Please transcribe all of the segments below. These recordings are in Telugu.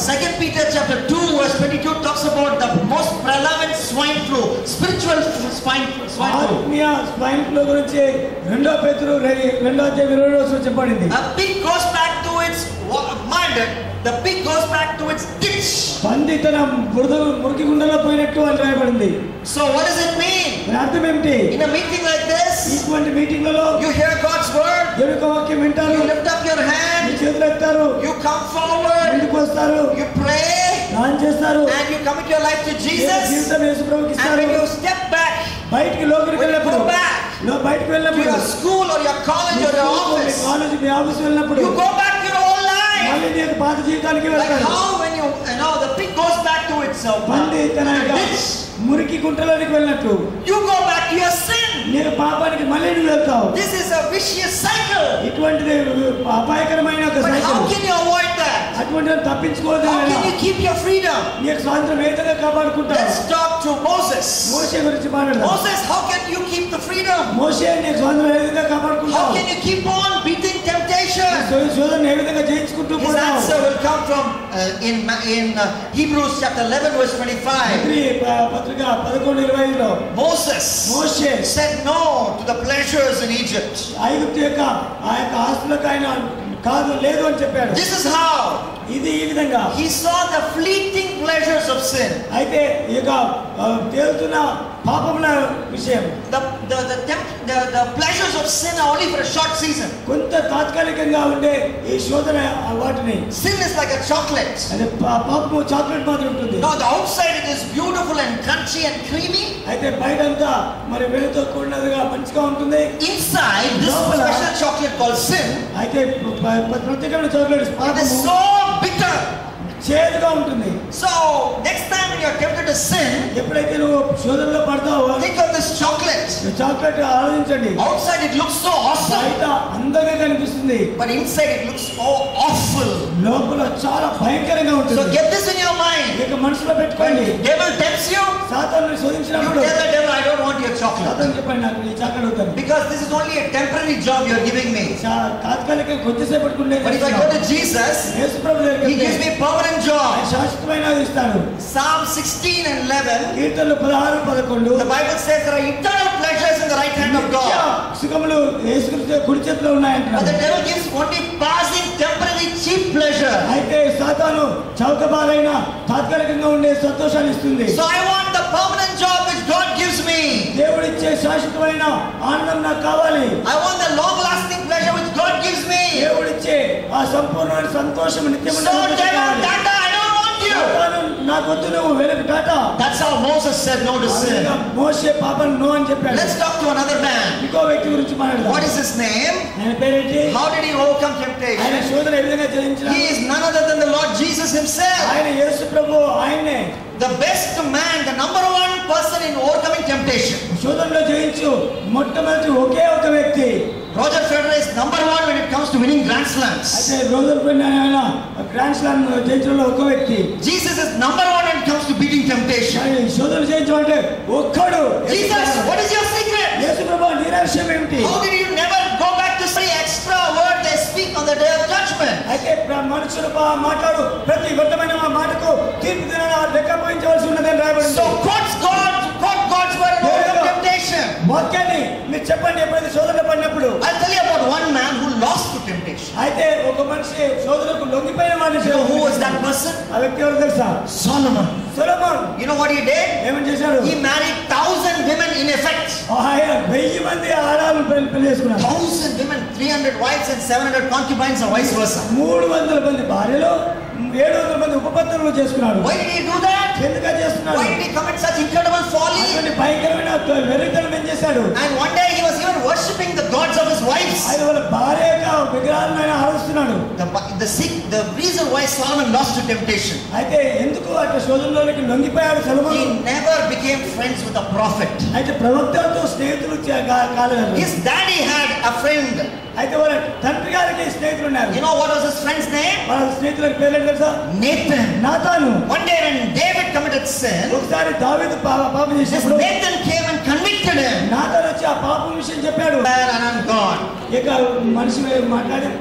Second Peter chapter 2 verse 22 talks about the most prevalent swine flu, spiritual swine, swine flu. ఆత్మీయ స్వైన్ ఫ్లూ గురించి రెండో పేతురు రె- రెండో అధ్యాయం ఇరవై రోజు చెప్పబడింది A pig goes back to its wa- mud, the pig goes back to its ditch. పంది తన బురద మురికి గుండెలో పోయినట్టు అని రాయబడింది So what does it mean? దాని అర్థం ఏమిటి In a meeting like this, ఇటువంటి మీటింగ్లలో you hear God's word, దేవుని యొక్క వాక్యం వింటారు you lift up your me hand, చేతులు ఎత్తారు you come forward, ముందుకు వస్తారు you pray, స్నానం చేస్తారు and you commit your life to Jesus. జీవితం యేసు ప్రభువుకి And ఇస్తారు when you step back బయటికి లోపలికి When you వెళ్ళినప్పుడు go back లో- బయటికి to వెళ్ళినప్పుడు your school or your college or your office, college మీ ఆఫీస్ వెళ్ళినప్పుడు you go back to your old life. మళ్ళీ నీ యొక్క పాత జీవితానికి Like వెళ్తాడు how when you, you know, the pig goes back to its uh, పంది తన యొక్క ditch, మురికి గుంటలోనికి వెళ్ళినట్టు you go back to your sin. నేను పాపానికి మళ్ళీ నువ్వు వెళ్తావు This is a vicious cycle. ఇటువంటిది అపాయకరమైన ఒక But how cycle can you avoid that? అటువంటి తప్పించుకోవద్దు How can you keep your freedom? నీ యొక్క స్వాతంత్రం ఏ విధంగా కాపాడుకుంటావు Let's talk to Moses. మోసే గురించి మాట్లాడదాం Moses, how can you keep the freedom? మోసే నీ స్వాతంత్రం ఏ విధంగా How కాపాడుకుంటావు can you keep on beating temptation? శోధన ఏ విధంగా జయించుకుంటూ His పోతావు answer will come from uh, in Ma- in uh, Hebrews chapter 11 verse 25. హెబ్రీ ప- పత్రిక పదకొండు ఇరవై ఐదులో Moses మోసే said no to the pleasures in Egypt. ఐగుప్తు యొక్క ఆ యొక్క ఆస్తులకు ఆయన కాదు లేదు అని చెప్పాడు This is how ఇది ఈ విధంగా he saw the fleeting pleasures of sin. అయితే ఈ యొక్క ఆ, తేలుతున్న పాపముల విషయం The, the, the, temp- the, the pleasures of sin are only for a short season. కొంత తాత్కాలికంగా ఉండే ఈ శోధన ఆ వాటిని Sin is like a chocolate. అది పా- పాపము చాక్లెట్ మాత్రం ఉంటుంది Now the outside it is beautiful and crunchy and creamy. అయితే బయట అంతా మరి వెలుతో కూడినదిగా మంచిగా ఉంటుంది Inside this special chocolate called sin, అయితే ప్ర- ప్ర- ప్రత్యేకమైన చాక్లెట్ it is పాపము so bitter. చేదుగా ఉంటుంది So next time when you are tempted to sin, ఎప్పుడైతే నువ్వు శోధనలో పడతావో think of this chocolate. ఈ చాక్లెట్ ఆలోచించండి Outside it looks so awesome, బయట అందంగా కనిపిస్తుంది but inside it looks so awful. లోపల చాలా భయంకరంగా So ఉంటుంది get this in your mind. ఇక మనసులో When పెట్టుకోండి the devil tempts you, సాతాను you శోధించినప్పుడు tell the devil, I don't want your chocolate. సాతాను చెప్పండి నాకు ఈ చాక్లెట్ అవుతాను Because this is only a temporary job you're giving me. తాత్కాలిక కొద్దిసేపు But if I go to Jesus, Yesu Prabhu He దగ్గరికి gives me permanent job. ఆయన శాశ్వతమైన ఇస్తాడు Psalm 16 and 11, కీర్తనలు పదహారు పదకొండు the Bible says there are eternal pleasures in the right hand of నిత్య God. సుఖములు యేసుక్రీస్తు కుడి చేతిలో ఉన్నాయంటున్నారు But the devil gives only passing temporary cheap pleasure. అయితే సాతాను చౌకబారైన తాత్కాలికంగా ఉండే సంతోషాన్ని ఇస్తుంది So I want the permanent job which God gives me. దేవుడిచ్చే శాశ్వతమైన ఆనందం నాకు కావాలి I want the long lasting pleasure which God gives me. దేవుడిచ్చే ఆ సంపూర్ణమైన సంతోషం So నిత్యమైన devil, సంతోషం కావాలి. Tata, I don't want you. సాతాను నాకొద్దు నువ్వు వెనక Tata That's how Moses said no to sin. మోసే పాపను నో అని చెప్పాడు Let's talk to another man. ఇంకో వ్యక్తి గురించి What మాట్లాడదాం is his name? ఆయన పేరేంటి How did he overcome ఆయన temptation? శోధన ఏ విధంగా జయించిన He is none other than the Lord Jesus himself. ఆయన యేసు ప్రభు ఆయన్నే The best man, the number one person in overcoming temptation. శోధనలో జయించు మొట్టమొదటి ఒకే ఒక వ్యక్తి Roger Federer is number one when it comes to winning Grand Slams. అయితే రోజుల పైన ఆయన గ్రాండ్ స్లామ్ జయించడంలో ఒక వ్యక్తి Jesus is number one when it comes to beating temptation. ఆయన శోధన జయించడం అంటే ఒక్కడు Jesus, what is your secret? యేసు ప్రభు నీ రహస్యం ఏమిటి How did you never go back to say extra word they speak on the day of judgment? అయితే ప్ర- మనుషులు బా- మాట్లాడు ప్రతి వ్యర్థమైన మా మాటకు తీర్పు దినాన లెక్క పోయించవలసి ఉన్నదని రాయబడింది So quote God, quote God's word and overcome temptation. వాక్యాన్ని మీరు చెప్పండి ఎప్పుడైతే శోధన పడినప్పుడు I'll tell you about one man who lost to temptation. అయితే ఒక మనిషి శోధనకు లొంగిపోయిన వాడిని You know who was that person? ఆ వ్యక్తి ఎవరు తెలుసా Solomon. Solomon You know what he did? ఏమని చేశాడు He married thousand women in effect. ఆయన వెయ్యి మంది ఆడాలను పెళ్లి పెళ్లి చేసుకున్నాడు Thousand women, 300 wives and 700 concubines or vice versa. మూడు వందల మంది భార్యలు ఏడు వందల మంది ఉపపత్తులు చేసుకున్నాడు Why did he do that? ఎందుకు చేస్తున్నాడు Why did he commit such incredible folly? అటువంటి భయంకరమైన వెర్రితనం ఏం చేశాడు And one day he was even worshipping the gods of his wives. ఆయన వాళ్ళ భార్య యొక్క విగ్రహాలను ఆయన ఆరాధిస్తున్నాడు The, the, sick- the reason why Solomon lost to temptation, అయితే ఎందుకు అట్లా శోధనలోనికి లొంగిపోయాడు సొలొమోను he never became friends with a prophet. అయితే ప్రవక్తలతో స్నేహితులు చే- కా- కాలేదు His daddy had a friend. అయితే వాళ్ళ తండ్రి గారికి స్నేహితులు ఉన్నారు You know what was his friend's name? వాళ్ళ స్నేహితులకు పేర్లు తెలుసా Nathan. Nathan One day when David committed sin, ఒకసారి దావీదు పా- పాపం this చేసినప్పుడు Nathan came and convicted him. నాతాను వచ్చి ఆ పాపం విషయం చెప్పాడు Bad and on God. ఇక మనిషి మీద మాట్లాడి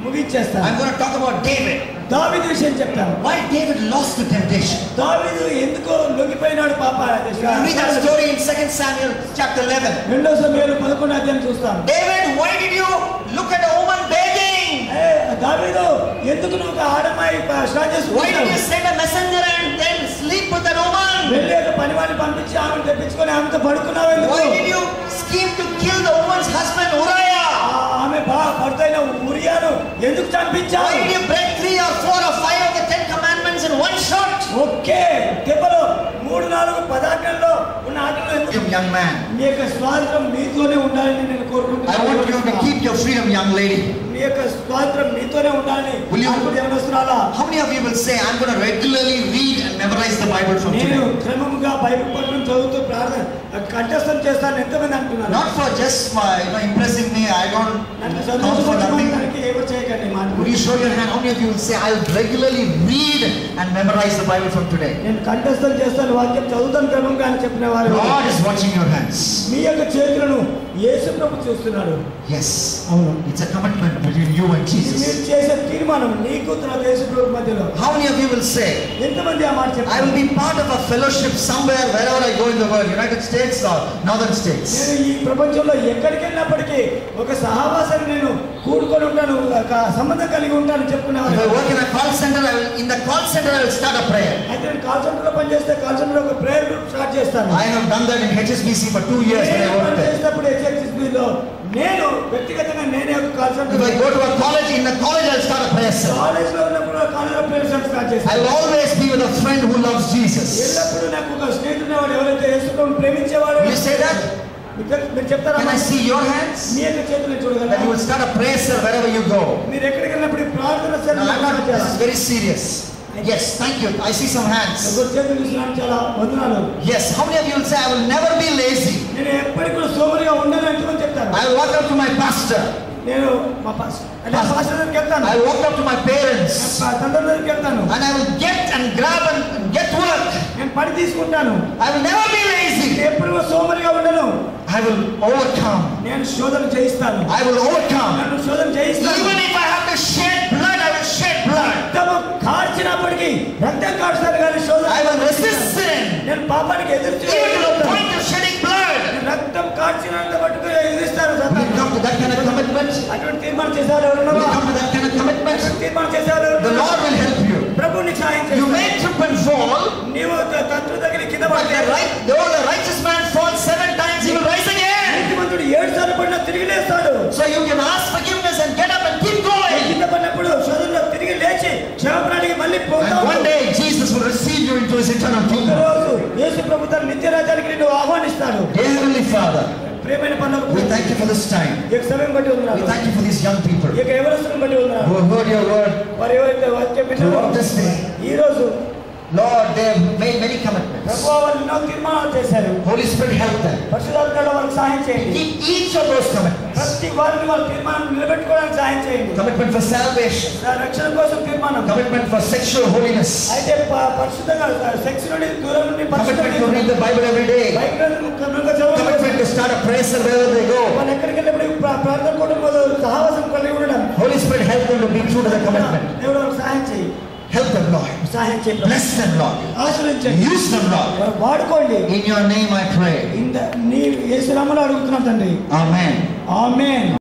ముగించేస్తాను I'm going to talk about David. దావీదు విషయం చెప్తాను Why David lost the temptation. దావీదు ఎందుకో లొంగిపోయినాడు పాప You read that story in 2 Samuel chapter 11. రెండో సమయంలో పదకొండు అధ్యాయం చూస్తాను David, why did you look at a woman begging? ఏ, దావీదు ఎందుకు నువ్వు ఒక ఆడమ్మాయి ప- స్నానం Why did చేసుకుంటావు you send a messenger and then sleep with that woman? వెళ్ళి ఒక పని వాడిని పంపించి ఆమెను తెప్పించుకొని ఆమెతో పడుకున్నావు ఎందుకు Why did you scheme to kill the woman's husband Uriah? ఆ- ఆమె బా భర్తైన ఉరియాను ఎందుకు చంపించావు Why did you break three or four or five of the Ten Commandments in one shot? ఒకే దెబ్బలో మూడు నాలుగు పదార్థాల్లో ఉన్న ఆటలు ఎందుకు You young man, మీ యొక్క స్వాతంత్రం మీతోనే ఉండాలని నేను I want you to కోరుకుంటున్నాను keep your freedom, young lady. మీ యొక్క స్వాతంత్రం మీతోనే ఉండాలని Will you- అనుకుంటే ఏమనొస్తున్నారా How many of you will say, I'm going to regularly read and memorize the Bible from నేను today? క్రమముగా బైబిల్ పట్టణం చదువుతూ ప్రార్థన కంఠస్థం చేస్తాను ఎంతమంది అంటున్నారు Not for just my, you know, impressing me, I don't నన్ను count for nothing. చదువుకోవడానికి ఏమో చేయకండి మాట Would you show your hand? How many of you will say, I'll regularly read and memorize the Bible from today? నేను కంఠస్థం చేస్తాను వాక్యం చదువుతాను క్రమంగా అని చెప్పిన వారు God is watching your hands. మీ యొక్క చేతులను యేసు ప్రభు చూస్తున్నాడు Yes. అవును It's a commitment between you and ఇది మీరు Jesus. చేసే తీర్మానం నీకు తర్వాత యేసు ప్రభు మధ్యలో How many of you will say, ఎంతమంది ఆ మాట I చెప్తారు will be part of a fellowship somewhere, wherever I go in the world, United States or Northern States. నేను ఈ ప్రపంచంలో ఎక్కడికి వెళ్ళినప్పటికీ ఒక సహవాసాన్ని నేను కూడుకొని ఉంటాను ఒక సంబంధం కలిగి ఉంటాను If I చెప్పుకునేవారు work in a call center, I will, in the call center, I will start a prayer. అయితే నేను కాల్ సెంటర్లో పనిచేస్తే కాల్ సెంటర్లో ఒక ప్రేయర్ గ్రూప్ స్టార్ట్ చేస్తాను I have done that in HSBC for two years when I నేను worked there. పనిచేసినప్పుడు హెచ్ఎస్బిలో నేను వ్యక్తిగతంగా నేనే ఒక call If centre I go to a college, in the college, I'll start a prayer cell. College లో ఉన్నప్పుడు college prayer centre start I చేస్తాను will always be with a friend who loves Jesus. ఎల్లప్పుడూ నాకు ఒక స్నేహితుడు వాడు ఎవరైతే యేసుప్రభుని ప్రేమించేవాడు Will you say that? మీరు మీరు చెప్తారా Can I see your hands? మీ యొక్క చేతులు That you చూడగలరా will start a prayer cell wherever you go. మీరు ఎక్కడికి వెళ్ళినప్పుడు ఈ ప్రార్థన No, cell I'm not, this is very serious. Yes, thank you. I see some hands. ఒకరు చేతులు చూసినాను చాలా వందనాలు Yes, how many of you will say, I will never be lazy? నేను ఎప్పటికి కూడా సోమరిగా ఉండను ఎంతమంది చెప్తారు I will walk up to my pastor. నేను మా పాస్ అంటే ఆ పాస్టర్ దగ్గరికి వెళ్తాను I will walk up to my parents. మా తండ్రి దగ్గరికి వెళ్తాను And I will get and grab and get work. నేను పని తీసుకుంటాను I will never be lazy. నేను ఎప్పుడు కూడా సోమరిగా ఉండను I will overcome. నేను శోధన చేయిస్తాను I will overcome. నన్ను శోధన చేయిస్తాను Even if I have to shed blood, I will shed blood. రక్తము కార్చినప్పటికీ రక్తం కాడుస్తాను కానీ శోధన I will resist sin. నేను పాపానికి ఎదురు Even to the చేయగలుగుతాను. point of shedding blood. నేను రక్తం కార్చినంత మట్టుకు ఎదిరిస్తాను Will you Satan. come to that kind of commitment? అటువంటి తీర్మానం చేశారు Will you ఎవరన్నా come to that kind of commitment? తీర్మానం చేశారు The Lord will help you. ప్రభు నీకు సాయం You చేస్తాడు. may trip and fall, నీవు తంత్ర దగ్గర కింద but పడితే the right, though the righteous man falls seven times, he will rise again. నీతిమంతుడు ఏడు సార్లు పడినా తిరిగి లేస్తాడు So you can ask forgiveness and get up and keep going. కింద పడినప్పుడు శోధనలో తిరిగి లేచి క్షమాపణానికి మళ్ళీ And పోతావు one day Jesus will receive you into his eternal kingdom. రోజు యేసు ప్రభు తన నిత్య రాజ్యానికి నిన్ను ఆహ్వానిస్తాడు Dear Heavenly Father, ప్రేమైన పనులకు we thank you for this time. ఈ యొక్క సమయం బట్టి We ఉన్నారు thank you for these young people ఈ యొక్క ఎవరస్తులను బట్టి ఉన్నారు who have heard your word వారు ఎవరైతే వాక్యం విన్నారో throughout this day. ఈ రోజు Lord, they have made many commitments. ప్రభు వారు ఎన్నో తీర్మానాలు చేశారు Holy Spirit, help them. పరిశుధాత్మలో వారికి సహాయం చేయండి Keep each of those commitments. ప్రతి వారిని వాళ్ళ తీర్మానం నిలబెట్టుకోవడానికి సహాయం చేయండి Commitment for salvation. నా రక్షణ కోసం తీర్మానం Commitment for sexual holiness. అయితే ప- పరిశుద్ధంగా సెక్స్ నుండి దూరం నుండి Commitment to read the Bible every day. పరిశుద్ధంగా Commitment to start a prayer cell wherever they go. వాళ్ళు ఎక్కడికి వెళ్ళినప్పుడు ప్రా- ప్రార్థన కుటుంబంలో సహవాసం కలిగి ఉండడం Holy Spirit, help them to be true to the commitment. దేవుడు వాళ్ళకి సహాయం చేయి Help them, Lord. సహాయం చేయి Bless them, Lord. ఆశ్రయించండి Use them, Lord. వారు వాడుకోండి In your name I pray. ఇంత నీ యేసునామలో అడుగుతున్నాం తండ్రి Amen. ఆమేన్